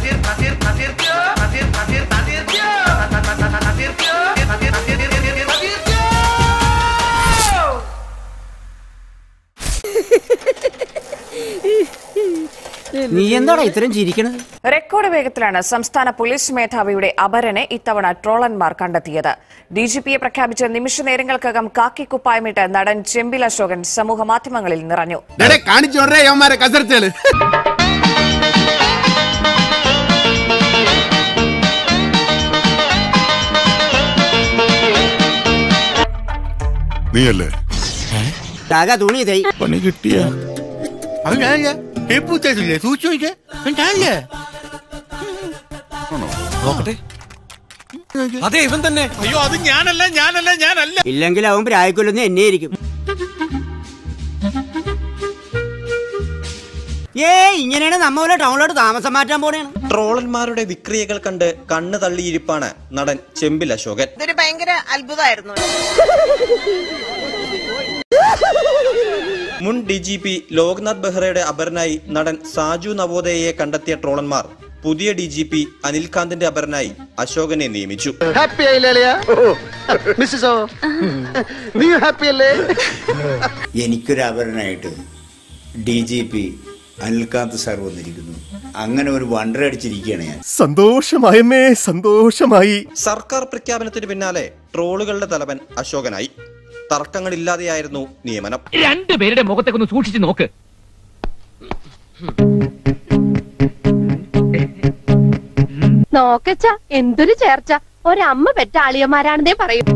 നീ എന്താടാ ഇത്രയും ചിരിക്കണത് റെക്കോർഡ് വേഗത്തിലാണ് സംസ്ഥാന പോലീസ് മേധാവിയുടെ അപരനെ ഇത്തവണ ട്രോളന്മാർ കണ്ടെത്തിയത് ഡിജിപിയെ പ്രഖ്യാപിച്ച നിമിഷ നേരങ്ങൾക്കകം കാക്കിക്കുപ്പായമിട്ട് നടൻ ചെമ്പിൽ അശോകൻ സമൂഹ മാധ്യമങ്ങളിൽ നിറഞ്ഞു കാണിച്ചു വിടറേ യവന്മാരെ കസർച്ചകള് നീയല്ലേ താക തുണി ഇതേ പണി കിട്ടിയ അത് ഞാനില്ല പൂച്ചല്ലേ സൂക്ഷിച്ചു നോക്കിയേ ഞാനില്ലേ നോക്കട്ടെ അതെ ഇവൻ തന്നെ അയ്യോ അത് ഞാനല്ല ഞാനല്ല ഞാനല്ല ഇല്ലെങ്കിൽ അവൻ പ്രായക്കൊല്ലുന്ന എന്നെ ഇരിക്കും ഏ ഇങ്ങനെയാണ് നമ്മ പോലെ ടൗണിലോട്ട് താമസം മാറ്റാൻ പോണേണ് ട്രോളന്മാരുടെ വിക്രിയകൾ കണ്ട് കണ്ണ് തള്ളിയിരിപ്പാണ് നടൻ ചെമ്പിൽ അശോകൻ ഇതൊരു ഭയങ്കര അത്ഭുതമായിരുന്നു മുൻ ഡി ജി പി ലോക്നാഥ് ബെഹ്റയുടെ അപരനായി നടൻ സാജു നവോദയയെ കണ്ടെത്തിയ ട്രോളന്മാർ പുതിയ ഡി ജി പി അനിൽകാന്തിന്റെ അപരനായി അശോകനെ നിയമിച്ചു ഹാപ്പി ആയില്ലേ മിസ്സോ നീ ഹാപ്പി അല്ലേ എനിക്കൊരു അപരനായിട്ട് D G P Anilkant sir വന്നിരിക്കുന്നു അങ്ങനെ ഒരു വണ്ടർ അടിച്ചിരിക്കുകയാണ് ഞാൻ സന്തോഷമായമ്മേ സന്തോഷമായി സർക്കാർ പ്രഖ്യാപനത്തിന് പിന്നാലെ ട്രോളുകളുടെ തലവൻ അശോകനായി തർക്കങ്ങളില്ലാതെയായിരുന്നു നിയമനം രണ്ടുപേരുടെ മുഖത്തേക്കൊന്ന് സൂക്ഷിച്ചു നോക്ക് നോക്കച്ച എന്തൊരു ചേർച്ച ഒരമ്മ പെറ്റ ആളിയന്മാരാണെന്നേ പറയും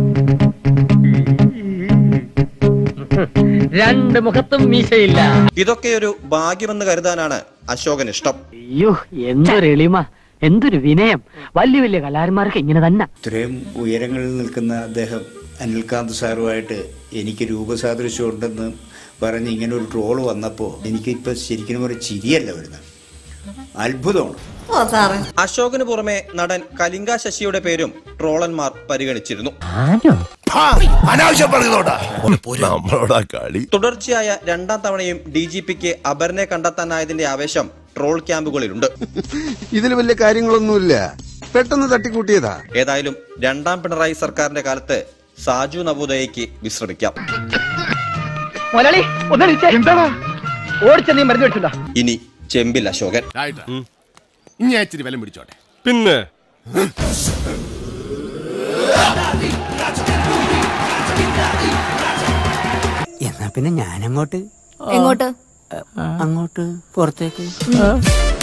രണ്ട് മുഖത്തും മീശയില്ല ഇതൊക്കെ ഒരു ഭാഗ്യമെന്ന് കരുതാനാണ് അശോകൻ ഇഷ്ടം അയ്യോ എന്തൊരു എളിമ എന്തൊരു വിനയം വലിയ വലിയ കലാകാരന്മാർക്ക് ഇങ്ങനെ തന്നെ ഇത്രയും ഉയരങ്ങളിൽ നിൽക്കുന്ന അദ്ദേഹം അനിൽകാന്ത് സാറുമായിട്ട് എനിക്ക് രൂപസാദൃശ്യം ഉണ്ടെന്ന് പറഞ്ഞ് ഇങ്ങനെ ഒരു ട്രോള് വന്നപ്പോൾ എനിക്കിപ്പോൾ ശരിക്കും ഒരു ചിരിയല്ല വരുന്നത് അത്ഭുതമാണ് അശോകന് പുറമെ നടൻ കലിംഗ ശശിയുടെ പേരും ട്രോളന്മാർ പരിഗണിച്ചിരുന്നു അനാവശ്യം പറഞ്ഞതോടാ നമ്മളോടാ കളി തുടർച്ചയായ രണ്ടാം തവണയും ഡി ജി പിക്ക് അപരനെ കണ്ടെത്താനായതിന്റെ ആവേശം ട്രോൾ ക്യാമ്പുകളിലുണ്ട് ഇതിൽ വലിയ കാര്യങ്ങളൊന്നുമില്ല പെട്ടെന്ന് തട്ടിക്കൂട്ടിയതാ ഏതായാലും രണ്ടാം പിണറായി സർക്കാരിന്റെ കാലത്ത് സാജു നവോദയയ്ക്ക് വിശ്രമിക്കാം മുതലാളി എന്താ ഓടിച്ച നീ മരുന്ന് വെച്ചിട്ടുണ്ടോ ഇനി ചെമ്പിൽ അശോകൻ ഇനി ഞാൻ ഇച്ചിരി വിലം പിടിച്ചോട്ടെ പിന്നെ എന്നാ പിന്നെ ഞാനങ്ങോട്ട് എങ്ങോട്ട് അങ്ങോട്ട് പുറത്തേക്ക്